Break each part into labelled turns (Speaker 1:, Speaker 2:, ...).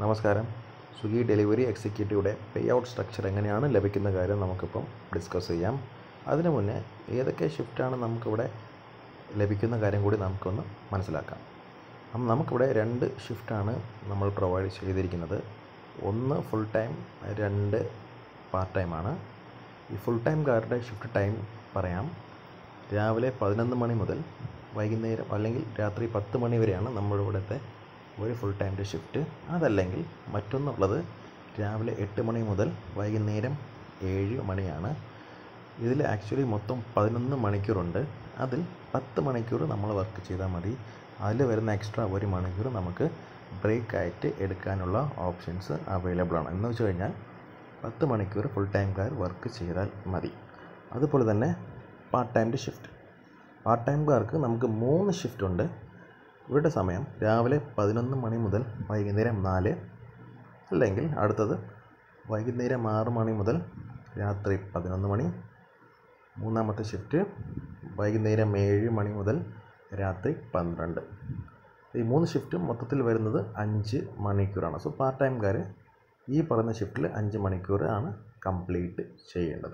Speaker 1: നമസ്കാരം Swiggy delivery എക്സിക്യൂട്ടീവുടെ pay out structure എങ്ങനെയാണ് ലഭിക്കുന്ന കാര്യം നമുക്കിപ്പം ഡിസ്കസ് ചെയ്യാം അതിനു മുന്നേ ഏതൊക്കെ ഷിഫ്റ്റാണ് നമുക്കിവിടെ ലഭിക്കുന്ന കാര്യം കൂടി നമുക്കൊന്ന് മനസ്സിലാക്കാം അപ്പം നമുക്കിവിടെ രണ്ട് ഷിഫ്റ്റാണ് നമ്മൾ പ്രൊവൈഡ് ചെയ്തിരിക്കുന്നത് ഒന്ന് ഫുൾ ടൈം രണ്ട് പാർട്ട് ടൈമാണ് ഈ ഫുൾ ടൈംകാരുടെ ഷിഫ്റ്റ് ടൈം പറയാം രാവിലെ പതിനൊന്ന് മണി മുതൽ വൈകുന്നേരം അല്ലെങ്കിൽ രാത്രി പത്ത് മണി വരെയാണ് നമ്മുടെ ഇവിടുത്തെ ഒരു ഫുൾ ടൈമിൻ്റെ ഷിഫ്റ്റ് അതല്ലെങ്കിൽ മറ്റൊന്നുള്ളത് രാവിലെ എട്ട് മണി മുതൽ വൈകുന്നേരം ഏഴ് മണിയാണ് ഇതിൽ ആക്ച്വലി മൊത്തം പതിനൊന്ന് മണിക്കൂറുണ്ട് അതിൽ പത്ത് മണിക്കൂർ നമ്മൾ വർക്ക് ചെയ്താൽ മതി അതിൽ വരുന്ന എക്സ്ട്രാ ഒരു മണിക്കൂർ നമുക്ക് ബ്രേക്ക് ആയിട്ട് എടുക്കാനുള്ള ഓപ്ഷൻസ് അവൈലബിൾ ആണ് എന്ന് വെച്ച് കഴിഞ്ഞാൽ പത്ത് മണിക്കൂർ ഫുൾ ടൈംകാർ വർക്ക് ചെയ്താൽ മതി അതുപോലെ തന്നെ പാർട്ട് ടൈമിൻ്റെ ഷിഫ്റ്റ് പാർട്ട് ടൈംകാർക്ക് നമുക്ക് മൂന്ന് ഷിഫ്റ്റ് ഉണ്ട് ഇവരുടെ സമയം രാവിലെ പതിനൊന്ന് മണി മുതൽ വൈകുന്നേരം നാല് അല്ലെങ്കിൽ അടുത്തത് വൈകുന്നേരം ആറ് മണി മുതൽ രാത്രി പതിനൊന്ന് മണി മൂന്നാമത്തെ ഷിഫ്റ്റ് വൈകുന്നേരം ഏഴ് മണി മുതൽ രാത്രി പന്ത്രണ്ട് ഈ മൂന്ന് ഷിഫ്റ്റും മൊത്തത്തിൽ വരുന്നത് അഞ്ച് മണിക്കൂറാണ് സോ പാർട്ട് ടൈംകാർ ഈ പറയുന്ന ഷിഫ്റ്റിൽ അഞ്ച് മണിക്കൂർ ആണ് കംപ്ലീറ്റ് ചെയ്യേണ്ടത്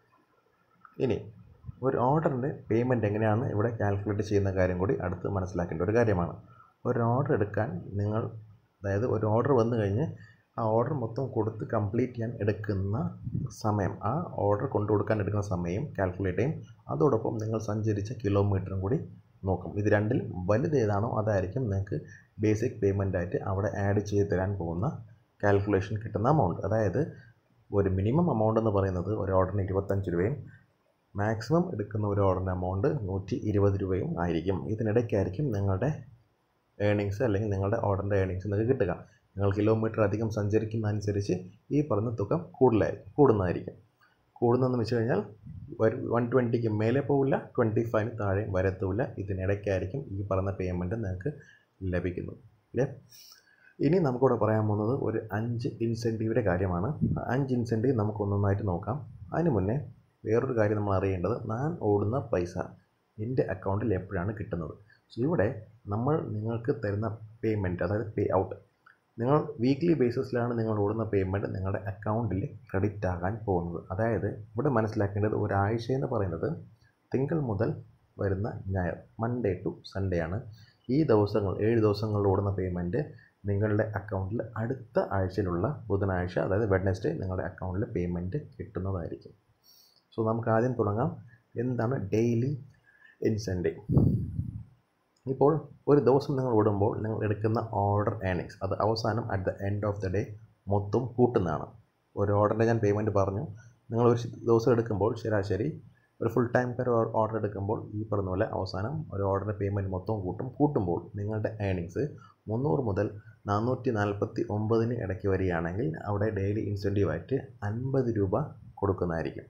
Speaker 1: ഇനി ഒരു ഓർഡറിൻ്റെ പേയ്മെൻറ്റ് എങ്ങനെയാണ് ഇവിടെ കാൽക്കുലേറ്റ് ചെയ്യുന്ന കാര്യം കൂടി അടുത്ത് മനസ്സിലാക്കേണ്ട ഒരു കാര്യമാണ് ഒരു ഓർഡർ എടുക്കാൻ നിങ്ങൾ അതായത് ഒരു ഓർഡർ വന്നു കഴിഞ്ഞ് ആ ഓർഡർ മൊത്തം കൊടുത്ത് കംപ്ലീറ്റ് ചെയ്യാൻ എടുക്കുന്ന സമയം ആ ഓർഡർ കൊണ്ടു കൊടുക്കാൻ എടുക്കുന്ന സമയം കാൽക്കുലേറ്റ് ചെയ്യും അതോടൊപ്പം നിങ്ങൾ സഞ്ചരിച്ച കിലോമീറ്ററും കൂടി നോക്കും ഇത് രണ്ടിൽ വലുത് ഏതാണോ അതായിരിക്കും നിങ്ങൾക്ക് ബേസിക് പേയ്മെൻ്റ് ആയിട്ട് അവിടെ ആഡ് ചെയ്ത് തരാൻ പോകുന്ന കാൽക്കുലേഷൻ കിട്ടുന്ന എമൗണ്ട് അതായത് ഒരു മിനിമം എമൗണ്ട് എന്ന് പറയുന്നത് ഒരു ഓർഡറിന് ഇരുപത്തഞ്ച് രൂപയും മാക്സിമം എടുക്കുന്ന ഒരു ഓർഡറിൻ്റെ എമൗണ്ട് നൂറ്റി ഇരുപത് രൂപയും ആയിരിക്കും ഇതിനിടയ്ക്കായിരിക്കും നിങ്ങളുടെ ഏണിങ്സ് അല്ലെങ്കിൽ നിങ്ങളുടെ ഓർഡറിൻ്റെ ഏണിങ്സ് നിങ്ങൾക്ക് കിട്ടുക നിങ്ങൾ കിലോമീറ്റർ അധികം സഞ്ചരിക്കുന്നതനുസരിച്ച് ഈ പറഞ്ഞ തുക കൂടുതലായി കൂടുന്നതായിരിക്കും കൂടുന്നതെന്ന് വെച്ച് കഴിഞ്ഞാൽ ഒരു വൺ ട്വൻറ്റിക്ക് മേലെ പോവില്ല ട്വൻറ്റി ഫൈവിന് താഴെ വരത്തുമില്ല ഇതിനിടയ്ക്കായിരിക്കും ഈ പറഞ്ഞ പേയ്മെൻറ്റ് നിങ്ങൾക്ക് ലഭിക്കുന്നത് ഇല്ലേ ഇനി നമുക്കിവിടെ പറയാൻ പോകുന്നത് ഒരു അഞ്ച് ഇൻസെൻറ്റീവിൻ്റെ കാര്യമാണ് അഞ്ച് ഇൻസെൻറ്റീവ് നമുക്ക് ഒന്നൊന്നായിട്ട് നോക്കാം അതിന് മുന്നേ വേറൊരു കാര്യം നമ്മൾ അറിയേണ്ടത് ഞാൻ ഓടുന്ന പൈസ എൻ്റെ അക്കൗണ്ടിൽ എപ്പോഴാണ് കിട്ടുന്നത് സോ ഇവിടെ നമ്മൾ നിങ്ങൾക്ക് തരുന്ന പേയ്മെൻറ്റ് അതായത് പേ ഔട്ട് നിങ്ങൾ വീക്ക്ലി ബേസിസിലാണ് നിങ്ങൾ ഓടുന്ന പേയ്മെൻറ്റ് നിങ്ങളുടെ അക്കൗണ്ടിൽ ക്രെഡിറ്റ് ആകാൻ പോകുന്നത് അതായത് ഇവിടെ മനസ്സിലാക്കേണ്ടത് ഒരാഴ്ച എന്ന് പറയുന്നത് തിങ്കൾ മുതൽ വരുന്ന ഞായർ മൺഡേ ടു സൺഡേ ആണ് ഈ ദിവസങ്ങൾ ഏഴ് ദിവസങ്ങളിൽ ഓടുന്ന പേയ്മെൻറ്റ് നിങ്ങളുടെ അക്കൗണ്ടിൽ അടുത്ത ആഴ്ചയിലുള്ള ബുധനാഴ്ച അതായത് വെഡ്നസ്ഡേ നിങ്ങളുടെ അക്കൗണ്ടിൽ പേയ്മെൻറ്റ് കിട്ടുന്നതായിരിക്കും സോ നമുക്ക് ആദ്യം തുടങ്ങാം എന്താണ് ഡെയിലി ഇൻസെൻറ്റീവ് ഇപ്പോൾ ഒരു ദിവസം നിങ്ങൾ ഓടുമ്പോൾ നിങ്ങൾ എടുക്കുന്ന ഓർഡർ ഏണിങ്സ് അത് അവസാനം at the end of the day മൊത്തം കൂട്ടുന്നതാണ് ഒരു ഓർഡറിൻ്റെ ഞാൻ പേയ്മെൻറ്റ് പറഞ്ഞു നിങ്ങൾ ഒരു ദിവസം എടുക്കുമ്പോൾ ശരാശരി ഒരു ഫുൾ ടൈം പെർ ഓർഡർ എടുക്കുമ്പോൾ ഈ പറഞ്ഞ പോലെ അവസാനം ഒരു ഓർഡറിൻ്റെ പേയ്മെൻറ്റ് മൊത്തം കൂട്ടും കൂട്ടുമ്പോൾ നിങ്ങളുടെ ഏണിങ്സ് മുന്നൂറ് മുതൽ നാനൂറ്റി നാൽപ്പത്തി ഒമ്പതിന് ഇടയ്ക്ക് വരികയാണെങ്കിൽ അവിടെ ഡെയിലി ഇൻസെൻറ്റീവായിട്ട് അൻപത് രൂപ കൊടുക്കുന്നതായിരിക്കും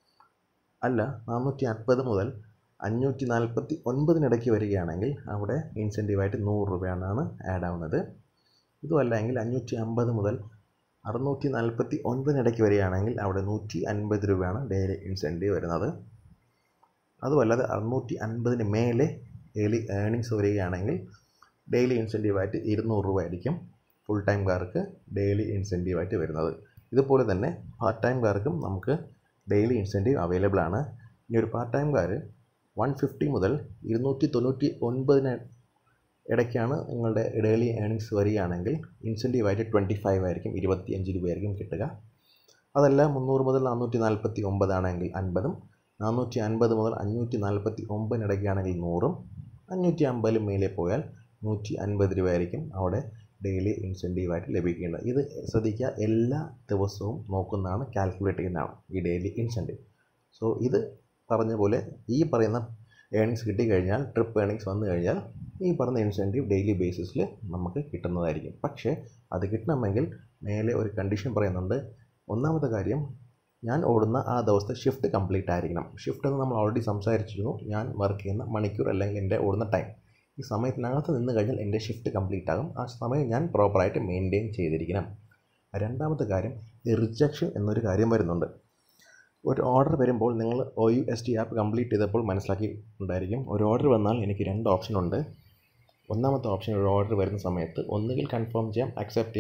Speaker 1: അല്ല നാനൂറ്റി അൻപത് മുതൽ അഞ്ഞൂറ്റി നാൽപ്പത്തി ഒൻപതിനിടയ്ക്ക് വരികയാണെങ്കിൽ അവിടെ ഇൻസെൻറ്റീവായിട്ട് നൂറ് രൂപയാണ് ആഡ് ആവുന്നത് ഇതുമല്ല എങ്കിൽ അഞ്ഞൂറ്റി അമ്പത് മുതൽ അറുന്നൂറ്റി നാൽപ്പത്തി ഒൻപതിനിടയ്ക്ക് വരികയാണെങ്കിൽ അവിടെ നൂറ്റി അൻപത് രൂപയാണ് ഡെയിലി ഇൻസെൻറ്റീവ് വരുന്നത് അതുമല്ലാതെ അറുന്നൂറ്റി അൻപതിന് മേലെ ഡെയിലി ഏണിങ്സ് വരികയാണെങ്കിൽ ഡെയിലി ഇൻസെൻറ്റീവായിട്ട് ഇരുന്നൂറ് രൂപ ആയിരിക്കും ഫുൾ ടൈംകാർക്ക് ഡെയിലി ഇൻസെൻറ്റീവായിട്ട് വരുന്നത് ഇതുപോലെ തന്നെ പാർട്ട് ടൈംകാർക്കും നമുക്ക് ഡെയിലി ഇൻസെൻറ്റീവ് അവൈലബിൾ ആണ് ഇനി ഒരു പാർട്ട് ടൈംകാർ വൺ ഫിഫ്റ്റി മുതൽ ഇരുന്നൂറ്റി തൊണ്ണൂറ്റി ഒൻപതിന് ഇടയ്ക്കാണ് നിങ്ങളുടെ ഡെയിലി ഏണിങ്സ് വരികയാണെങ്കിൽ ഇൻസെൻറ്റീവായിട്ട് ട്വൻറ്റി ഫൈവ് ആയിരിക്കും ഇരുപത്തി അഞ്ച് രൂപയായിരിക്കും കിട്ടുക അതല്ല മുന്നൂറ് മുതൽ നാനൂറ്റി നാൽപ്പത്തി ഒമ്പതാണെങ്കിൽ അൻപതും നാനൂറ്റി അൻപത് മുതൽ അഞ്ഞൂറ്റി നാൽപ്പത്തി ഒമ്പതിനിടയ്ക്കാണെങ്കിൽ നൂറും അഞ്ഞൂറ്റി അമ്പതിലും മേലെ പോയാൽ നൂറ്റി അൻപത് രൂപയായിരിക്കും അവിടെ ഡെയിലി ഇൻസെൻറ്റീവായിട്ട് ലഭിക്കേണ്ടത് ഇത് ശ്രദ്ധിക്കുക എല്ലാ ദിവസവും നോക്കുന്നതാണ് കാൽക്കുലേറ്റ് ചെയ്യുന്നതാണ് ഈ ഡെയിലി ഇൻസെൻറ്റീവ് സോ ഇത് പറഞ്ഞ പോലെ ഈ പറയുന്ന ഏണിങ്സ് കിട്ടിക്കഴിഞ്ഞാൽ ട്രിപ്പ് ഏണിങ്സ് വന്നു കഴിഞ്ഞാൽ ഈ പറഞ്ഞ ഇൻസെൻറ്റീവ് ഡെയിലി ബേസിസിൽ നമുക്ക് കിട്ടുന്നതായിരിക്കും പക്ഷേ അത് കിട്ടണമെങ്കിൽ മേലെ ഒരു കണ്ടീഷൻ പറയുന്നുണ്ട് ഒന്നാമത്തെ കാര്യം ഞാൻ ഓടുന്ന ആ ദിവസത്തെ ഷിഫ്റ്റ് കംപ്ലീറ്റ് ആയിരിക്കണം ഷിഫ്റ്റ് എന്ന് നമ്മൾ ഓൾറെഡി സംസാരിച്ചിരുന്നു ഞാൻ വർക്ക് ചെയ്യുന്ന മണിക്കൂർ അല്ലെങ്കിൽ എൻ്റെ ഓടുന്ന ടൈം ഈ സമയത്തിനകത്ത് നിന്ന് കഴിഞ്ഞാൽ എൻ്റെ ഷിഫ്റ്റ് കംപ്ലീറ്റ് ആകും ആ സമയം ഞാൻ പ്രോപ്പറായിട്ട് മെയിൻറ്റെയിൻ ചെയ്തിരിക്കണം രണ്ടാമത്തെ കാര്യം റിജക്ഷൻ എന്നൊരു കാര്യം വരുന്നുണ്ട് ഒരു ഓർഡർ വരുമ്പോൾ നിങ്ങൾ O U S T app complete ചെയ്തപ്പോൾ മനസ്സിലാക്കി ഉണ്ടായിരിക്കും ഒരു ഓർഡർ വന്നാൽ എനിക്ക് രണ്ട് ഓപ്ഷൻ ഉണ്ട് ഒന്നാമത്തെ ഓപ്ഷൻ ഒരു ഓർഡർ വരുന്ന സമയത്ത് ഒന്നുകിൽ കൺഫേം ചെയ്യാം അക്സെപ്റ്റ് ചെയ്യാം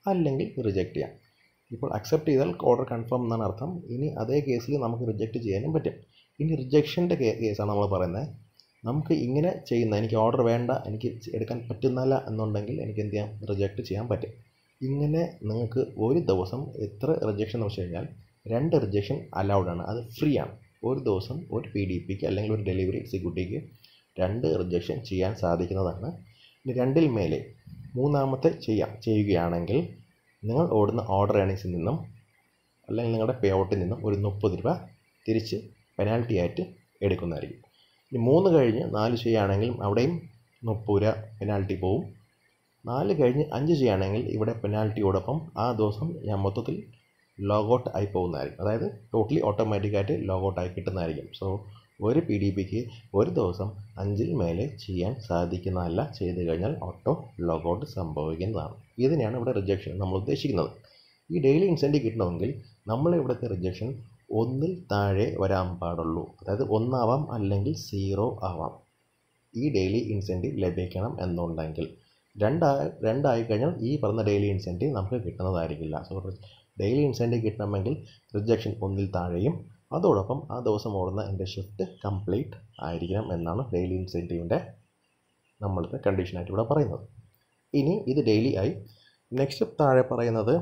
Speaker 1: അല്ലെങ്കിൽ റിജക്റ്റ് ചെയ്യാം ഇപ്പോൾ അക്സെപ്റ്റ് ചെയ്താൽ ഓർഡർ കൺഫേം എന്നാണ് അർത്ഥം ഇനി അതേ കേസിൽ നമുക്ക് റിജക്റ്റ് ചെയ്യാനും പറ്റും ഇനി റിജക്ഷൻ്റെ കേസാണ് നമ്മൾ പറയുന്നത് നമുക്ക് ഇങ്ങനെ ചെയ്യുന്ന എനിക്ക് ഓർഡർ വേണ്ട എനിക്ക് എടുക്കാൻ പറ്റുന്നില്ല എന്നുണ്ടെങ്കിൽ എനിക്ക് എന്ത് ചെയ്യാം റിജക്റ്റ് ചെയ്യാൻ പറ്റും ഇങ്ങനെ നിങ്ങൾക്ക് ഒരു ദിവസം എത്ര റിജക്ഷൻ എന്ന് വെച്ച് കഴിഞ്ഞാൽ രണ്ട് റിജക്ഷൻ അലൗഡ് ആണ് അത് ഫ്രീ ആണ് ഒരു ദിവസം ഒരു പി ഡി പിക്ക് അല്ലെങ്കിൽ ഒരു ഡെലിവറി എക്സിക്യൂട്ടീവ്ക്ക് രണ്ട് റിജക്ഷൻ ചെയ്യാൻ സാധിക്കുന്നതാണ് ഇനി രണ്ടിൽ മേലെ മൂന്നാമത്തെ ചെയ്യാം ചെയ്യുകയാണെങ്കിൽ നിങ്ങൾ ഓടുന്ന ഓർഡർ ഏണിങ്സിൽ നിന്നും അല്ലെങ്കിൽ നിങ്ങളുടെ പേ ഔട്ടിൽ നിന്നും ഒരു മുപ്പത് രൂപ തിരിച്ച് പെനാൽറ്റി ആയിട്ട് എടുക്കുന്നതായിരിക്കും ഇനി മൂന്ന് കഴിഞ്ഞ് നാല് ചെയ്യുകയാണെങ്കിൽ അവിടെയും മുപ്പത് രൂപ പെനാൽറ്റി പോവും നാല് കഴിഞ്ഞ് അഞ്ച് ചെയ്യുകയാണെങ്കിൽ ഇവിടെ പെനാൽറ്റിയോടൊപ്പം ആ ദിവസം ഞാൻ മൊത്തത്തിൽ ലോഗൗട്ട് ആയി പോകുന്നതായിരിക്കും അതായത് ടോട്ടലി ഓട്ടോമാറ്റിക്കായിട്ട് ലോഗൗട്ട് ആയി കിട്ടുന്നതായിരിക്കും സോ ഒരു പി ഡി പിക്ക് ഒരു ദിവസം അഞ്ചിൽ മേലെ ചെയ്യാൻ സാധിക്കുന്നതല്ല ചെയ്തു കഴിഞ്ഞാൽ ഓട്ടോ ലോഗൗട്ട് സംഭവിക്കുന്നതാണ് ഇതിനെയാണ് ഇവിടെ റിജക്ഷൻ നമ്മൾ ഉദ്ദേശിക്കുന്നത് ഈ ഡെയിലി ഇൻസെൻറ്റീവ് കിട്ടണമെങ്കിൽ നമ്മൾ ഇവിടുത്തെ റിജക്ഷൻ ഒന്നിൽ താഴെ വരാൻ പാടുള്ളൂ അതായത് ഒന്നാവാം അല്ലെങ്കിൽ സീറോ ആവാം ഈ ഡെയിലി ഇൻസെൻറ്റീവ് ലഭിക്കണം എന്നുണ്ടെങ്കിൽ രണ്ടായി രണ്ടായി കഴിഞ്ഞാൽ ഈ പറഞ്ഞ ഡെയിലി ഇൻസെൻറ്റീവ് നമുക്ക് കിട്ടുന്നതായിരിക്കില്ല സോ ഡെയിലി ഇൻസെൻറ്റീവ് കിട്ടണമെങ്കിൽ റിജക്ഷൻ ഒന്നിൽ താഴെയും അതോടൊപ്പം ആ ദിവസം ഓടുന്ന എൻ്റെ ഷിഫ്റ്റ് കംപ്ലീറ്റ് ആയിരിക്കണം എന്നാണ് ഡെയിലി ഇൻസെൻറ്റീവിൻ്റെ നമ്മളുടെ കണ്ടീഷനായിട്ട് ഇവിടെ പറയുന്നത് ഇനി ഇത് ഡെയിലി ആയി നെക്സ്റ്റ് താഴെ പറയുന്നത്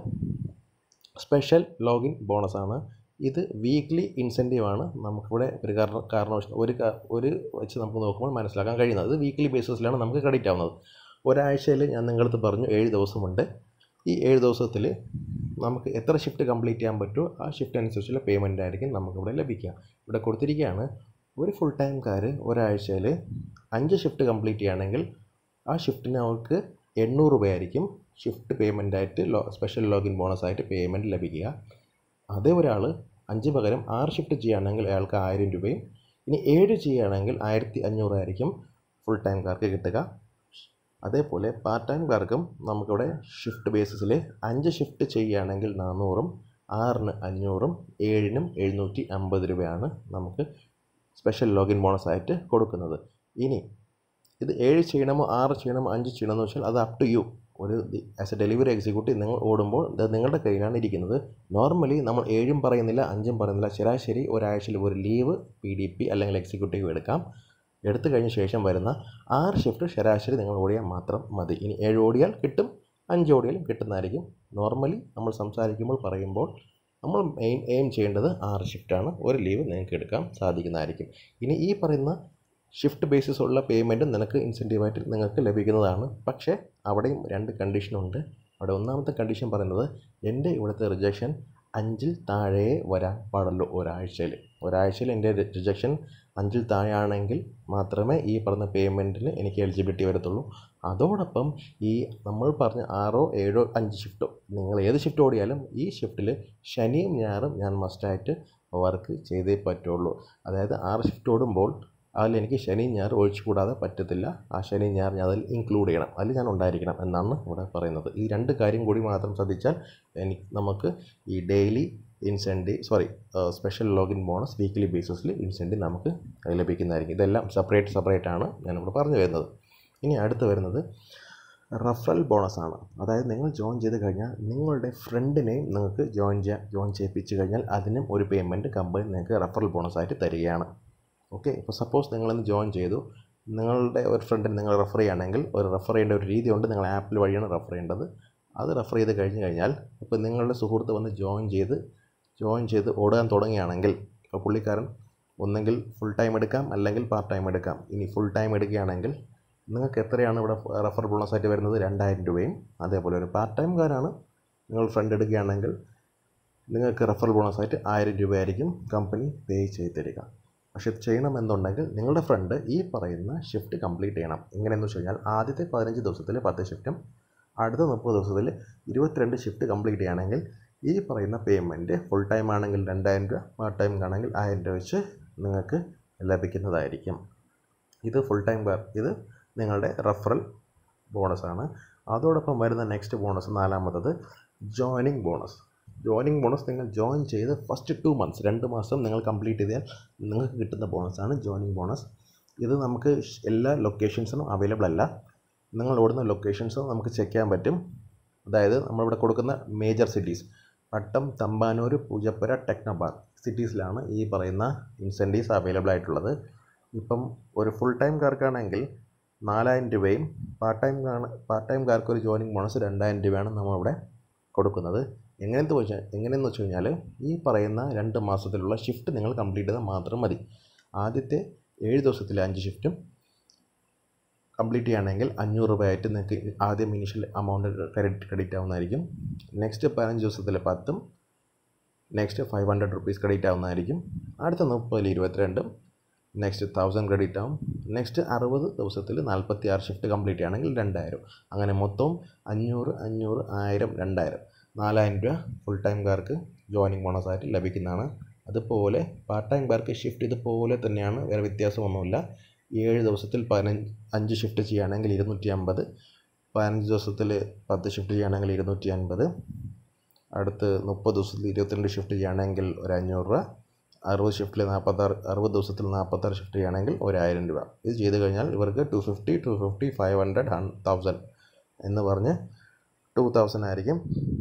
Speaker 1: സ്പെഷ്യൽ ലോഗിൻ ബോണസാണ് ഇത് വീക്ക്ലി ഇൻസെൻറ്റീവ് ആണ് നമുക്കിവിടെ ഒരു കാരണം കാരണവശാൽ ഒരു കാ- ഒരു വെച്ച് നമുക്ക് നോക്കുമ്പോൾ മനസ്സിലാക്കാൻ കഴിയുന്നത് ഇത് വീക്ക്ലി ബേസിസിലാണ് നമുക്ക് ക്രെഡിറ്റ് ആവുന്നത് ഒരാഴ്ചയിൽ ഞാൻ നിങ്ങളടുത്ത് പറഞ്ഞു ഏഴ് ദിവസമുണ്ട് ഈ ഏഴ് ദിവസത്തിൽ നമുക്ക് എത്ര ഷിഫ്റ്റ് കംപ്ലീറ്റ് ചെയ്യാൻ പറ്റുമോ ആ ഷിഫ്റ്റ് അനുസരിച്ചുള്ള പേയ്മെൻ്റ് ആയിരിക്കും നമുക്കിവിടെ ലഭിക്കുക ഇവിടെ കൊടുത്തിരിക്കുകയാണ് ഒരു ഫുൾ ടൈംകാർ ഒരാഴ്ചയിൽ അഞ്ച് ഷിഫ്റ്റ് കംപ്ലീറ്റ് ചെയ്യുകയാണെങ്കിൽ ആ ഷിഫ്റ്റിന് അവർക്ക് എണ്ണൂറ് രൂപയായിരിക്കും ഷിഫ്റ്റ് പേയ്മെൻ്റ് ആയിട്ട് ലോ സ്പെഷ്യൽ ലോഗിൻ ബോണസ് ആയിട്ട് പേയ്മെൻറ്റ് ലഭിക്കുക അതേ ഒരാൾ അഞ്ച് പകരം ആറ് ഷിഫ്റ്റ് ചെയ്യുകയാണെങ്കിൽ അയാൾക്ക് ആയിരം രൂപയും ഇനി ഏഴ് ചെയ്യുകയാണെങ്കിൽ ആയിരത്തി അഞ്ഞൂറായിരിക്കും ഫുൾ ടൈംകാർക്ക് കിട്ടുക അതേപോലെ പാർട്ട് ടൈംകാർക്കും നമുക്കിവിടെ ഷിഫ്റ്റ് ബേസിസിൽ അഞ്ച് ഷിഫ്റ്റ് ചെയ്യുകയാണെങ്കിൽ നാനൂറും ആറിന് അഞ്ഞൂറും ഏഴിനും എഴുന്നൂറ്റി അമ്പത് രൂപയാണ് നമുക്ക് സ്പെഷ്യൽ ലോഗിൻ ബോണസ് ആയിട്ട് കൊടുക്കുന്നത് ഇനി ഇത് ഏഴ് ചെയ്യണമോ ആറ് ചെയ്യണമോ അഞ്ച് ചെയ്യണമെന്ന് വെച്ചാൽ അത് അപ് ടു യു ഒരു ആസ് എ ഡെലിവറി എക്സിക്യൂട്ടീവ് നിങ്ങൾ ഓടുമ്പോൾ ഇത് നിങ്ങളുടെ കയ്യിലാണ് ഇരിക്കുന്നത് നോർമലി നമ്മൾ ഏഴും പറയുന്നില്ല അഞ്ചും പറയുന്നില്ല ശരാശരി ഒരാഴ്ചയിൽ ഒരു ലീവ് പി ഡി പി അല്ലെങ്കിൽ എക്സിക്യൂട്ടീവ് എടുക്കാം എടുത്തു കഴിഞ്ഞ ശേഷം വരുന്ന ആറ് ഷിഫ്റ്റ് ശരാശരി നിങ്ങൾ ഓടിയാൽ മാത്രം മതി ഇനി ഏഴ് ഓടിയാൽ കിട്ടും അഞ്ച് ഓടിയാലും കിട്ടുന്നതായിരിക്കും നോർമലി നമ്മൾ സംസാരിക്കുമ്പോൾ പറയുമ്പോൾ നമ്മൾ മെയിൻ എയിം ചെയ്യേണ്ടത് ആറ് ഷിഫ്റ്റാണ് ഒരു ലീവ് നിങ്ങൾക്ക് എടുക്കാൻ സാധിക്കുന്നതായിരിക്കും ഇനി ഈ പറയുന്ന ഷിഫ്റ്റ് ബേസിസ് ഉള്ള പേയ്മെൻറ്റ് നിനക്ക് ഇൻസെൻറ്റീവായിട്ട് നിങ്ങൾക്ക് ലഭിക്കുന്നതാണ് പക്ഷേ അവിടെയും രണ്ട് കണ്ടീഷനുണ്ട് അവിടെ ഒന്നാമത്തെ കണ്ടീഷൻ പറയുന്നത് എൻ്റെ ഇവിടുത്തെ റിജക്ഷൻ അഞ്ചിൽ താഴെ വരാൻ പാടുള്ളൂ ഒരാഴ്ചയിൽ ഒരാഴ്ചയിൽ എൻ്റെ റിജക്ഷൻ അഞ്ചിൽ താഴെയാണെങ്കിൽ മാത്രമേ ഈ പറഞ്ഞ പേയ്മെൻറ്റിന് എനിക്ക് എലിജിബിലിറ്റി വരത്തുള്ളൂ അതോടൊപ്പം ഈ നമ്മൾ പറഞ്ഞ ആറോ ഏഴോ അഞ്ച് ഷിഫ്റ്റോ നിങ്ങൾ ഏത് ഷിഫ്റ്റ് ഓടിയാലും ഈ ഷിഫ്റ്റിൽ ശനിയും ഞായറും ഞാൻ മസ്റ്റായിട്ട് വർക്ക് ചെയ്തേ പറ്റുള്ളൂ അതായത് ആറ് ഷിഫ്റ്റ് ഓടുമ്പോൾ അതിൽ എനിക്ക് ശനി ഞായർ ഒഴിച്ചു കൂടാതെ പറ്റത്തില്ല ആ ശനി ഞായർ ഞാൻ അതിൽ ഇൻക്ലൂഡ് ചെയ്യണം അതിൽ ഞാൻ ഉണ്ടായിരിക്കണം എന്നാണ് ഇവിടെ പറയുന്നത് ഈ രണ്ട് കാര്യം കൂടി മാത്രം ശ്രദ്ധിച്ചാൽ എനിക്ക് നമുക്ക് ഈ daily incentive sorry special login bonus weekly ബേസിസിൽ ഇൻസെൻറ്റീവ് നമുക്ക് ലഭിക്കുന്നതായിരിക്കും ഇതെല്ലാം സെപ്പറേറ്റ് സെപ്പറേറ്റ് ആണ് ഞാനിവിടെ പറഞ്ഞു വരുന്നത് ഇനി അടുത്ത് വരുന്നത് റഫറൽ ബോണസ് ആണ് അതായത് നിങ്ങൾ ജോയിൻ ചെയ്ത് കഴിഞ്ഞാൽ നിങ്ങളുടെ ഫ്രണ്ടിനെയും നിങ്ങൾക്ക് ജോയിൻ ചെയ്യാൻ ജോയിൻ ചെയ്യിപ്പിച്ച് കഴിഞ്ഞാൽ അതിനും ഒരു പേയ്മെൻറ്റ് കമ്പനി നിങ്ങൾക്ക് റഫറൽ ബോണസ് ആയിട്ട് തരികയാണ് ഓക്കെ ഇപ്പോൾ സപ്പോസ് നിങ്ങളിന്ന് ജോയിൻ ചെയ്തു നിങ്ങളുടെ ഒരു ഫ്രണ്ടിന് നിങ്ങൾ റെഫർ ചെയ്യുകയാണെങ്കിൽ ഒരു റെഫർ ചെയ്യേണ്ട ഒരു രീതിയുണ്ട് നിങ്ങൾ ആപ്പിൽ വഴിയാണ് റെഫർ ചെയ്യേണ്ടത് അത് റെഫർ ചെയ്ത് കഴിഞ്ഞ് കഴിഞ്ഞാൽ ഇപ്പോൾ നിങ്ങളുടെ സുഹൃത്ത് വന്ന് ജോയിൻ ചെയ്ത് ജോയിൻ ചെയ്ത് ഓടാൻ തുടങ്ങുകയാണെങ്കിൽ ഇപ്പോൾ പുള്ളിക്കാരൻ ഒന്നെങ്കിൽ ഫുൾ ടൈം എടുക്കാം അല്ലെങ്കിൽ പാർട്ട് ടൈം എടുക്കാം ഇനി ഫുൾ ടൈം എടുക്കുകയാണെങ്കിൽ നിങ്ങൾക്ക് എത്രയാണ് ഇവിടെ റെഫർ ബോണസ് ആയിട്ട് വരുന്നത് രണ്ടായിരം രൂപയും അതേപോലെ ഒരു പാർട്ട് ടൈംകാരാണ് നിങ്ങൾ ഫ്രണ്ട് എടുക്കുകയാണെങ്കിൽ നിങ്ങൾക്ക് റെഫർ ബോണസ് ആയിട്ട് ആയിരം രൂപയായിരിക്കും കമ്പനി പേ ചെയ്ത് തരിക പക്ഷേ ഇത് ചെയ്യണമെന്നുണ്ടെങ്കിൽ നിങ്ങളുടെ ഫ്രണ്ട് ഈ പറയുന്ന ഷിഫ്റ്റ് കംപ്ലീറ്റ് ചെയ്യണം എങ്ങനെയെന്ന് വെച്ച് കഴിഞ്ഞാൽ ആദ്യത്തെ പതിനഞ്ച് ദിവസത്തിൽ പത്ത് ഷിഫ്റ്റും അടുത്ത മുപ്പത് ദിവസത്തിൽ ഇരുപത്തിരണ്ട് ഷിഫ്റ്റ് കംപ്ലീറ്റ് ചെയ്യുകയാണെങ്കിൽ ഈ പറയുന്ന പേയ്മെൻറ്റ് ഫുൾ ടൈം ആണെങ്കിൽ രണ്ടായിരം രൂപ പാർട്ട് ടൈം ആണെങ്കിൽ ആയിരം രൂപ വെച്ച് നിങ്ങൾക്ക് ലഭിക്കുന്നതായിരിക്കും ഇത് ഫുൾ ടൈം ഇത് നിങ്ങളുടെ റഫറൽ ബോണസാണ് അതോടൊപ്പം വരുന്ന നെക്സ്റ്റ് ബോണസ് നാലാമത്തത് ജോയിനിങ് ബോണസ് ജോയിനിങ് ബോണസ് നിങ്ങൾ ജോയിൻ ചെയ്ത് ഫസ്റ്റ് ടു മന്ത്സ് രണ്ട് മാസം നിങ്ങൾ കംപ്ലീറ്റ് ചെയ്താൽ നിങ്ങൾക്ക് കിട്ടുന്ന ബോണസാണ് ജോയിനിങ് ബോണസ് ഇത് നമുക്ക് എല്ലാ ലൊക്കേഷൻസിനും അവൈലബിൾ അല്ല നിങ്ങൾ ഓടുന്ന ലൊക്കേഷൻസ് നമുക്ക് ചെക്ക് ചെയ്യാൻ പറ്റും അതായത് നമ്മളിവിടെ കൊടുക്കുന്ന മേജർ സിറ്റീസ് പട്ടം തമ്പാനൂർ പൂജപ്പുര ടെക്നോപാർക്ക് സിറ്റീസിലാണ് ഈ പറയുന്ന ഇൻസെൻറ്റീവ്സ് അവൈലബിൾ ആയിട്ടുള്ളത് ഇപ്പം ഒരു ഫുൾ ടൈംകാർക്കാണെങ്കിൽ നാലായിരം രൂപയും പാർട്ട് ടൈം പാർട്ട് ടൈംകാർക്ക് ഒരു ജോയിനിങ് ബോണസ് രണ്ടായിരം രൂപയാണ് നമ്മളിവിടെ കൊടുക്കുന്നത് എങ്ങനെയെന്ന് വെച്ചാൽ എങ്ങനെയെന്ന് വെച്ച് കഴിഞ്ഞാൽ ഈ പറയുന്ന രണ്ട് മാസത്തിലുള്ള ഷിഫ്റ്റ് നിങ്ങൾ കംപ്ലീറ്റ് ചെയ്താൽ മാത്രം മതി ആദ്യത്തെ ഏഴ് ദിവസത്തിലെ അഞ്ച് ഷിഫ്റ്റും കംപ്ലീറ്റ് ചെയ്യുകയാണെങ്കിൽ അഞ്ഞൂറ് രൂപയായിട്ട് നിങ്ങൾക്ക് ആദ്യം ഇനീഷ്യൽ എമൗണ്ട് ക്രെഡിറ്റ് ക്രെഡിറ്റ് ആവുന്നതായിരിക്കും നെക്സ്റ്റ് പതിനഞ്ച് ദിവസത്തിലെ പത്തും next five hundred rupees credit ആവുന്നതായിരിക്കും അടുത്ത മുപ്പതിൽ ഇരുപത്തിരണ്ടും നെക്സ്റ്റ് തൗസൻഡ് ക്രെഡിറ്റ് ആവും നെക്സ്റ്റ് അറുപത് ദിവസത്തിൽ നാൽപ്പത്തി ആറ് ഷിഫ്റ്റ് കംപ്ലീറ്റ് ആണെങ്കിൽ രണ്ടായിരം അങ്ങനെ മൊത്തം അഞ്ഞൂറ് അഞ്ഞൂറ് ആയിരം രണ്ടായിരം നാലായിരം രൂപ ഫുൾ ടൈംകാർക്ക് ജോയിനിങ് ബോണസായിട്ട് ലഭിക്കുന്നതാണ് അതുപോലെ പാർട്ട് ടൈംകാർക്ക് ഷിഫ്റ്റ് ഇതുപോലെ തന്നെയാണ് വേറെ വ്യത്യാസമൊന്നുമില്ല ഏഴ് ദിവസത്തിൽ പതിനഞ്ച് അഞ്ച് ഷിഫ്റ്റ് ചെയ്യുകയാണെങ്കിൽ ഇരുന്നൂറ്റി അമ്പത് പതിനഞ്ച് ദിവസത്തിൽ പത്ത് ഷിഫ്റ്റ് ചെയ്യുകയാണെങ്കിൽ ഇരുന്നൂറ്റി അൻപത് അടുത്ത് മുപ്പത് ദിവസത്തിൽ ഇരുപത്തിരണ്ട് ഷിഫ്റ്റ് ചെയ്യുകയാണെങ്കിൽ ഒരു അഞ്ഞൂറ് രൂപ അറുപത് ഷിഫ്റ്റിൽ നാൽപ്പത്താറ് അറുപത് ദിവസത്തിൽ നാൽപ്പത്താറ് ഷിഫ്റ്റ് ചെയ്യുകയാണെങ്കിൽ ഒരായിരം രൂപ ഇത് ചെയ്ത് കഴിഞ്ഞാൽ ഇവർക്ക് two fifty two fifty five hundred hun thousand എന്ന് പറഞ്ഞ് ടു തൗസൻഡ് ആയിരിക്കും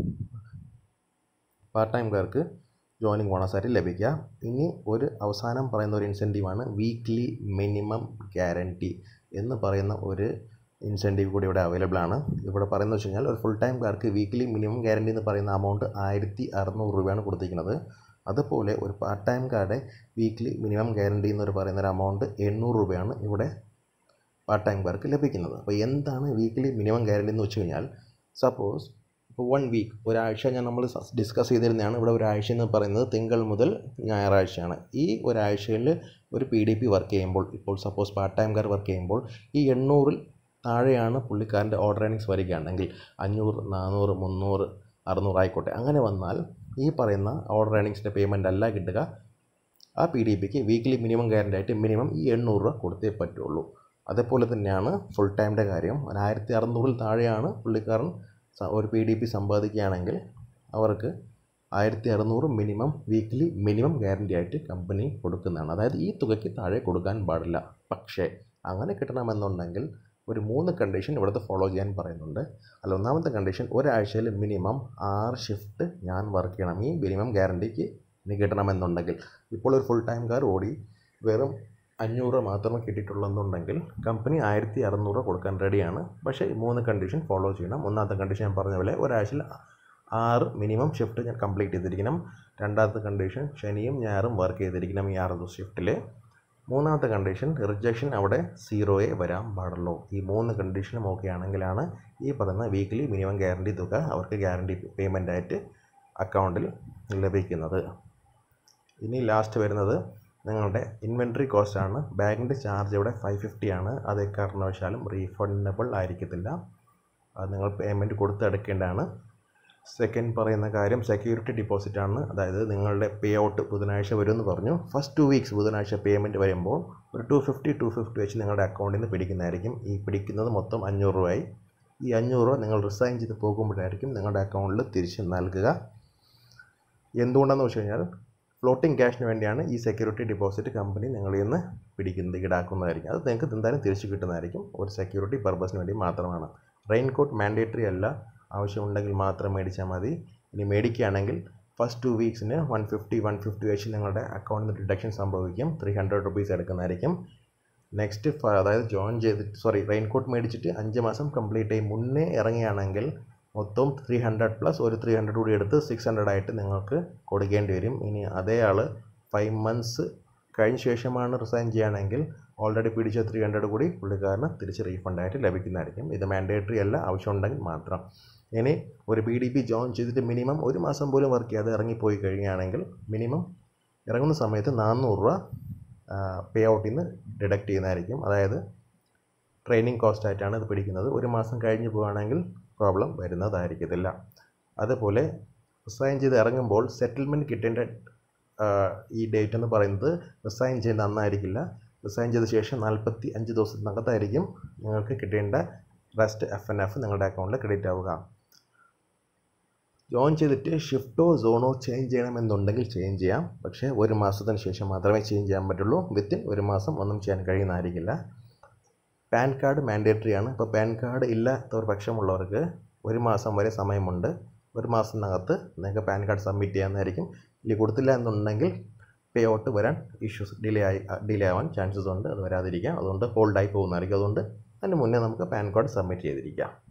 Speaker 1: പാർട്ട് ടൈംകാർക്ക് ജോയിനിങ് ബോണസായിട്ട് ലഭിക്കുക ഇനി ഒരു അവസാനം പറയുന്ന ഒരു ഇൻസെൻറ്റീവാണ് വീക്ക്ലി മിനിമം ഗ്യാരണ്ടി എന്ന് പറയുന്ന ഒരു ഇൻസെൻറ്റീവ് കൂടി ഇവിടെ അവൈലബിൾ ആണ് ഇവിടെ പറയുന്നത് വെച്ച് കഴിഞ്ഞാൽ ഒരു ഫുൾ ടൈംകാർക്ക് വീക്ക്ലി മിനിമം ഗ്യാരണ്ടി എന്ന് പറയുന്ന എമൗണ്ട് ആയിരത്തി അറുന്നൂറ് രൂപയാണ് കൊടുത്തിരിക്കുന്നത് അതുപോലെ ഒരു പാർട്ട് ടൈംകാരുടെ വീക്ക്ലി മിനിമം ഗ്യാരണ്ടി എന്ന് പറയുന്ന ഒരു എമൗണ്ട് എണ്ണൂറ് രൂപയാണ് ഇവിടെ പാർട്ട് ടൈംകാർക്ക് ലഭിക്കുന്നത് അപ്പോൾ എന്താണ് വീക്ക്ലി മിനിമം ഗ്യാരണ്ടി എന്ന് വെച്ച് കഴിഞ്ഞാൽ സപ്പോസ് ഇപ്പോൾ വൺ വീക്ക് ഒരാഴ്ച ഞാൻ നമ്മൾ ഡിസ്കസ് ചെയ്തിരുന്നതാണ് ഇവിടെ ഒരാഴ്ച എന്ന് പറയുന്നത് തിങ്കൾ മുതൽ ഞായറാഴ്ചയാണ് ഈ ഒരാഴ്ചയിൽ ഒരു പി ഡി പി വർക്ക് ചെയ്യുമ്പോൾ ഇപ്പോൾ സപ്പോസ് പാർട്ട് ടൈംകാർ വർക്ക് ചെയ്യുമ്പോൾ ഈ എണ്ണൂറിൽ താഴെയാണ് പുള്ളിക്കാരൻ്റെ ഓർഡർ ഏണിങ്സ് വരികയാണെങ്കിൽ അഞ്ഞൂറ് നാനൂറ് മുന്നൂറ് അറുന്നൂറ് ആയിക്കോട്ടെ അങ്ങനെ വന്നാൽ ഈ പറയുന്ന ഓർഡർ ഏണിങ്സിൻ്റെ പേയ്മെൻ്റ് അല്ല കിട്ടുക ആ പി ഡി പിക്ക് വീക്ക്ലി മിനിമം ഗ്യാരണ്ടി ആയിട്ട് മിനിമം ഈ എണ്ണൂറ് രൂപ കൊടുത്തേ പറ്റുള്ളൂ അതേപോലെ തന്നെയാണ് ഫുൾ ടൈമിൻ്റെ കാര്യം ഒരു ആയിരത്തി അറുന്നൂറിൽ താഴെയാണ് പുള്ളിക്കാരൻ സ- ഒരു പി ഡി പി സമ്പാദിക്കുകയാണെങ്കിൽ അവർക്ക് ആയിരത്തി അറുന്നൂറ് മിനിമം വീക്ക്ലി മിനിമം ഗ്യാരണ്ടി ആയിട്ട് കമ്പനി കൊടുക്കുന്നതാണ് അതായത് ഈ തുകയ്ക്ക് താഴെ കൊടുക്കാൻ പാടില്ല പക്ഷേ അങ്ങനെ കിട്ടണമെന്നുണ്ടെങ്കിൽ ഒരു മൂന്ന് കണ്ടീഷൻ ഇവിടുത്തെ ഫോളോ ചെയ്യാൻ പറയുന്നുണ്ട് അല്ല ഒന്നാമത്തെ കണ്ടീഷൻ ഒരാഴ്ചയിൽ മിനിമം ആറ് ഷിഫ്റ്റ് ഞാൻ വർക്ക് ചെയ്യണം ഈ മിനിമം ഗ്യാരണ്ടിക്ക് എനിക്ക് കിട്ടണമെന്നുണ്ടെങ്കിൽ ഇപ്പോൾ ഒരു ഫുൾ ടൈംകാർ ഓടി വെറും അഞ്ഞൂറ് മാത്രമേ കിട്ടിയിട്ടുള്ളെന്നുണ്ടെങ്കിൽ കമ്പനി ആയിരത്തി അറുന്നൂറ് കൊടുക്കാൻ റെഡിയാണ് പക്ഷേ ഈ മൂന്ന് കണ്ടീഷൻ ഫോളോ ചെയ്യണം ഒന്നാമത്തെ കണ്ടീഷൻ ഞാൻ പറഞ്ഞ പോലെ ഒരാഴ്ചയിൽ ആറ് മിനിമം ഷിഫ്റ്റ് ഞാൻ കംപ്ലീറ്റ് ചെയ്തിരിക്കണം രണ്ടാമത്തെ കണ്ടീഷൻ ശനിയും ഞായറും വർക്ക് ചെയ്തിരിക്കണം ഈ ആറ് ദിവസം ഷിഫ്റ്റിൽ മൂന്നാമത്തെ കണ്ടീഷൻ റിജക്ഷൻ അവിടെ സീറോയെ വരാൻ പാടുള്ളൂ ഈ മൂന്ന് കണ്ടീഷനും ഓക്കെ ആണെങ്കിലാണ് ഈ പറയുന്ന വീക്ക്ലി മിനിമം ഗ്യാരണ്ടി തുക അവർക്ക് ഗ്യാരണ്ടി പേയ്മെൻ്റ് ആയിട്ട് അക്കൗണ്ടിൽ ലഭിക്കുന്നത് ഇനി ലാസ്റ്റ് വരുന്നത് നിങ്ങളുടെ ഇൻവെൻട്രി കോസ്റ്റ് ആണ് ബാങ്കിൻ്റെ ചാർജ് ഇവിടെ ഫൈവ് ഫിഫ്റ്റി ആണ് അത് കാരണവശാലും റീഫണ്ടബിൾ ആയിരിക്കത്തില്ല അത് നിങ്ങൾ പേയ്മെൻറ്റ് കൊടുത്തടക്കേണ്ടതാണ് സെക്കൻഡ് പറയുന്ന കാര്യം സെക്യൂരിറ്റി ഡെപ്പോസിറ്റ് ആണ് അതായത് നിങ്ങളുടെ പേ ഔട്ട് ബുധനാഴ്ച വരുമെന്ന് പറഞ്ഞു ഫസ്റ്റ് ടു വീക്സ് ബുധനാഴ്ച പേയ്മെൻറ്റ് വരുമ്പോൾ ഒരു ടു ഫിഫ്റ്റി ടു ഫിഫ്റ്റി വെച്ച് നിങ്ങളുടെ അക്കൗണ്ടിൽ നിന്ന് പിടിക്കുന്നതായിരിക്കും ഈ പിടിക്കുന്നത് മൊത്തം അഞ്ഞൂറ് രൂപയായി ഈ അഞ്ഞൂറ് രൂപ നിങ്ങൾ റിസൈൻ ചെയ്ത് പോകുമ്പോഴായിരിക്കും നിങ്ങളുടെ അക്കൗണ്ടിൽ തിരിച്ച് നൽകുക എന്തുകൊണ്ടാണെന്ന് വെച്ച് കഴിഞ്ഞാൽ ഫ്ലോട്ടിംഗ് ക്യാഷിന് വേണ്ടിയാണ് ഈ സെക്യൂരിറ്റി ഡെപ്പോസിറ്റ് കമ്പനി നിങ്ങളിൽ നിന്ന് പിടിക്കുന്നത് ഈടാക്കുന്നതായിരിക്കും അത് നിങ്ങൾക്ക് എന്തായാലും തിരിച്ചു കിട്ടുന്നതായിരിക്കും ഒരു സെക്യൂരിറ്റി പർപ്പസിന് വേണ്ടി മാത്രമാണ് റെയിൻ കോട്ട് മാൻഡേറ്ററി അല്ല ആവശ്യമുണ്ടെങ്കിൽ മാത്രം മേടിച്ചാൽ മതി ഇനി മേടിക്കുകയാണെങ്കിൽ ഫസ്റ്റ് ടു വീക്സിന് വൺ ഫിഫ്റ്റി വൺ ഫിഫ്റ്റി വെച്ച് നിങ്ങളുടെ അക്കൗണ്ടിൽ നിന്ന് ഡിഡക്ഷൻ സംഭവിക്കും ത്രീ ഹൺഡ്രഡ് റുപ്പീസ് എടുക്കുന്നതായിരിക്കും നെക്സ്റ്റ് അതായത് ജോയിൻ ചെയ്തിട്ട് സോറി റെയിൻ കോട്ട് മേടിച്ചിട്ട് അഞ്ച് മാസം കംപ്ലീറ്റ് ചെയ്യും മുന്നേ ഇറങ്ങുകയാണെങ്കിൽ മൊത്തം ത്രീ ഹൺഡ്രഡ് പ്ലസ് ഒരു ത്രീ ഹൺഡ്രഡ് കൂടി എടുത്ത് സിക്സ് ഹൺഡ്രഡ് ആയിട്ട് നിങ്ങൾക്ക് കൊടുക്കേണ്ടി വരും ഇനി അതേ ആൾ ഫൈവ് മന്ത്സ് കഴിഞ്ഞ ശേഷമാണ് റിസൈൻ ചെയ്യുകയാണെങ്കിൽ ഓൾറെഡി പിടിച്ച ത്രീ ഹൺഡ്രഡ് കൂടി പുള്ളിക്കാരന് തിരിച്ച് റീഫണ്ട് ആയിട്ട് ലഭിക്കുന്നതായിരിക്കും ഇത് മാൻഡേറ്ററി അല്ല ആവശ്യമുണ്ടെങ്കിൽ മാത്രം ഇനി ഒരു പി ഡി പി ജോയിൻ ചെയ്തിട്ട് മിനിമം ഒരു മാസം പോലും വർക്ക് ചെയ്യാതെ ഇറങ്ങിപ്പോയി കഴിയുകയാണെങ്കിൽ മിനിമം ഇറങ്ങുന്ന സമയത്ത് നാനൂറ് രൂപ പേ ഔട്ടിൽ നിന്ന് ഡിഡക്റ്റ് ചെയ്യുന്നതായിരിക്കും അതായത് ട്രെയിനിങ് കോസ്റ്റ് ആയിട്ടാണ് ഇത് പിടിക്കുന്നത് ഒരു മാസം കഴിഞ്ഞ് പോവുകയാണെങ്കിൽ പ്രോബ്ലം വരുന്നതായിരിക്കത്തില്ല അതുപോലെ റിസൈൻ ചെയ്ത് ഇറങ്ങുമ്പോൾ സെറ്റിൽമെൻറ്റ് കിട്ടേണ്ട ആ, ഈ ഡേറ്റ് എന്ന് പറയുന്നത് റിസൈൻ ചെയ്യുന്ന അന്നായിരിക്കില്ല റിസൈൻ ചെയ്ത ശേഷം നാൽപ്പത്തി അഞ്ച് ദിവസത്തിനകത്തായിരിക്കും നിങ്ങൾക്ക് കിട്ടേണ്ട റെസ്റ്റ് എഫ് എൻ എഫ് നിങ്ങളുടെ അക്കൗണ്ടിൽ ക്രെഡിറ്റ് ആവുക ജോയിൻ ചെയ്തിട്ട് ഷിഫ്റ്റോ സോണോ ചേഞ്ച് ചെയ്യണമെന്നുണ്ടെങ്കിൽ ചേഞ്ച് ചെയ്യാം പക്ഷേ ഒരു മാസത്തിന് ശേഷം മാത്രമേ ചേഞ്ച് ചെയ്യാൻ പറ്റുള്ളൂ വിത്തിൻ ഒരു മാസം ഒന്നും ചെയ്യാൻ കഴിയുന്നതായിരിക്കില്ല പാൻ കാർഡ് മാൻഡേറ്ററി ആണ് ഇപ്പോൾ പാൻ കാർഡ് ഇല്ലാത്ത ഒരു പക്ഷമുള്ളവർക്ക് ഒരു മാസം വരെ സമയമുണ്ട് ഒരു മാസത്തിനകത്ത് നിങ്ങൾക്ക് പാൻ കാർഡ് സബ്മിറ്റ് ചെയ്യാവുന്നതായിരിക്കും ഇല്ലെങ്കിൽ കൊടുത്തില്ല എന്നുണ്ടെങ്കിൽ പേ ഔട്ട് വരാൻ ഇഷ്യൂസ് ഡിലേ ആയി ഡിലേ ആവാൻ ചാൻസസ് ഉണ്ട് അത് വരാതിരിക്കാം അതുകൊണ്ട് ഹോൾഡായി പോകുന്നതായിരിക്കും അതുകൊണ്ട് അതിന് മുന്നേ നമുക്ക് പാൻ കാർഡ് സബ്മിറ്റ് ചെയ്തിരിക്കാം